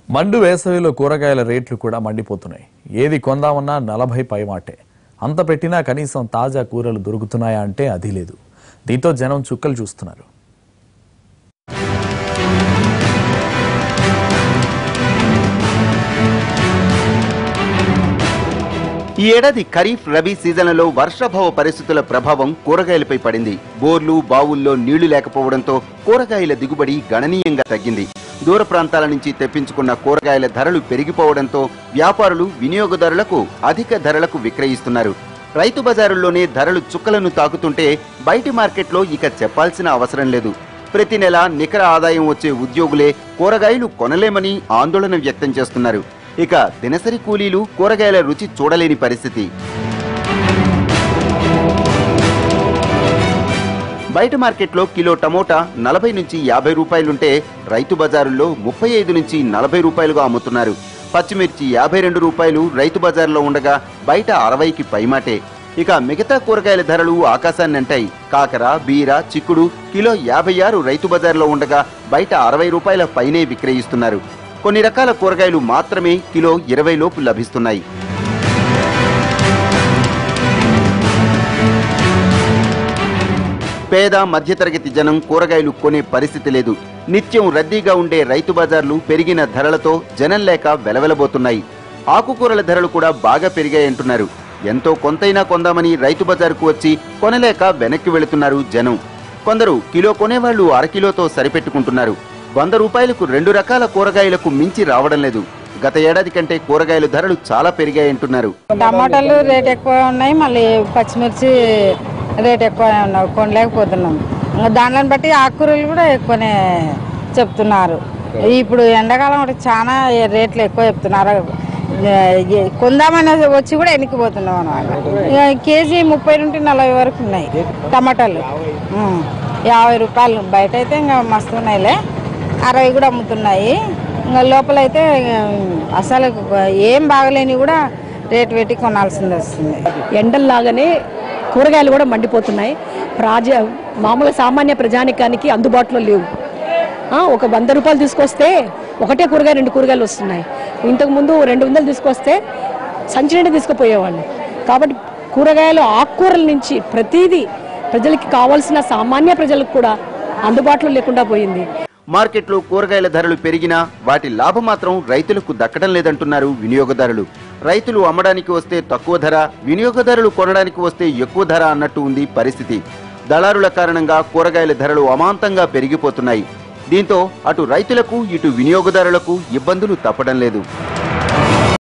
మండు వేసవిలో కూరగాయల రేట్లు కూడా మండిపోతున్నాయి ఏది కొందామన్నా నలభై పైమాటే అంత పెట్టినా కనీసం తాజా కూరలు దొరుకుతున్నాయా అంటే అది లేదు దీంతో జనం చుక్కలు చూస్తున్నారు ఈ ఏడాది ఖరీఫ్ రబీ సీజన్లలో వర్షాభావ పరిస్థితుల ప్రభావం కూరగాయలపై పడింది బోర్లు బావుల్లో నీళ్లు లేకపోవడంతో కూరగాయల దిగుబడి గణనీయంగా తగ్గింది దూర ప్రాంతాల నుంచి తెప్పించుకున్న కూరగాయల ధరలు పెరిగిపోవడంతో వ్యాపారులు వినియోగదారులకు అధిక ధరలకు విక్రయిస్తున్నారు రైతు బజారుల్లోనే ధరలు చుక్కలను తాకుతుంటే బయటి మార్కెట్లో ఇక చెప్పాల్సిన అవసరం లేదు ప్రతి నెల నికర ఆదాయం వచ్చే ఉద్యోగులే కూరగాయలు కొనలేమని ఆందోళన వ్యక్తం చేస్తున్నారు ఇక దినసరి కూలీలు కూరగాయల రుచి చూడలేని పరిస్థితి బయట మార్కెట్లో కిలో టమోటా నలభై నుంచి యాభై రూపాయలుంటే రైతు బజారుల్లో ముప్పై ఐదు నుంచి నలభై రూపాయలుగా అమ్ముతున్నారు పచ్చిమిర్చి యాభై రెండు రూపాయలు రైతు బజార్లో ఉండగా బయట అరవైకి పైమాటే ఇక మిగతా కూరగాయల ధరలు ఆకాశాన్ని అంటాయి కాకర బీర చిక్కుడు కిలో యాభై ఆరు రైతు బజార్లో ఉండగా బయట అరవై రూపాయల పైనే విక్రయిస్తున్నారు కొన్ని రకాల కూరగాయలు మాత్రమే కిలో ఇరవై లోపు లభిస్తున్నాయి పేద మధ్యతరగతి జనం కూరగాయలు కొనే పరిస్థితి లేదు నిత్యం రద్దీగా ఉండే రైతు బజార్లు పెరిగిన ధరలతో జనం లేక వెలవెలబోతున్నాయి ఆకుకూరల ధరలు కూడా బాగా పెరిగాయంటున్నారు ఎంతో కొంతైనా కొందామని రైతు బజారుకు వచ్చి కొనలేక వెనక్కి వెళుతున్నారు జనం కొందరు కిలో కొనేవాళ్లు అరకిలోతో సరిపెట్టుకుంటున్నారు వంద రూపాయలకు రెండు రకాల కూరగాయలకు మించి రావడం లేదు గత ఏడాది కంటే కూరగాయల ధరలు చాలా పెరిగాయంటున్నారు టమాటాలు రేట్ ఎక్కువ ఉన్నాయి మళ్ళీ పచ్చిమిర్చి రేట్ ఎక్కువ ఉన్నాయి కొనలేకపోతున్నాం ఇంకా దానిని బట్టి ఆకుకూరలు కూడా ఎక్కువనే చెప్తున్నారు ఇప్పుడు ఎండాకాలం ఒకటి చాలా రేట్లు ఎక్కువ చెప్తున్నారు ఏ- కొందామని వచ్చి కూడా ఎన్నికిపోతున్నాం అనమాట ఇక కేజీ ముప్పై నుండి నలభై వరకు ఉన్నాయి టమాటాలు ఉం. యాభై రూపాయలు బయట అయితే ఇంకా మస్తు ఉన్నాయిలే అరవై కూడా అమ్ముతున్నాయి ఇంకా లోపలైతే అసలు ఏం బాగలేని కూడా రేటు పెట్టి కొనాల్సింది వస్తుంది ఎండల్లాగానే కూరగాయలు కూడా మండిపోతున్నాయి ప్రాజ మామూలు సామాన్య ప్రజానికానికి అందుబాటులో లేవు ఆ, ఒక వంద రూపాయలు తీసుకొస్తే ఒకటే కూరగాయ రెండు కూరగాయలు వస్తున్నాయి ఇంతకుముందు రెండు వందలు తీసుకొస్తే సంచి నిండా తీసుకుపోయేవాళ్ళు కాబట్టి కూరగాయలు ఆకుకూరల నుంచి ప్రతిదీ ప్రజలకి కావాల్సిన సామాన్య ప్రజలకు కూడా అందుబాటులో లేకుండా పోయింది మార్కెట్లో కూరగాయల ధరలు పెరిగినా వాటి లాభం మాత్రం రైతులకు దక్కడం లేదంటున్నారు వినియోగదారులు రైతులు అమ్మడానికి వస్తే తక్కువ ధర వినియోగదారులు కొనడానికి వస్తే ఎక్కువ ధర అన్నట్టు ఉంది పరిస్థితి దళారుల కారణంగా కూరగాయల ధరలు అమాంతంగా పెరిగిపోతున్నాయి దీంతో అటు రైతులకు ఇటు వినియోగదారులకు ఇబ్బందులు తప్పడం లేదు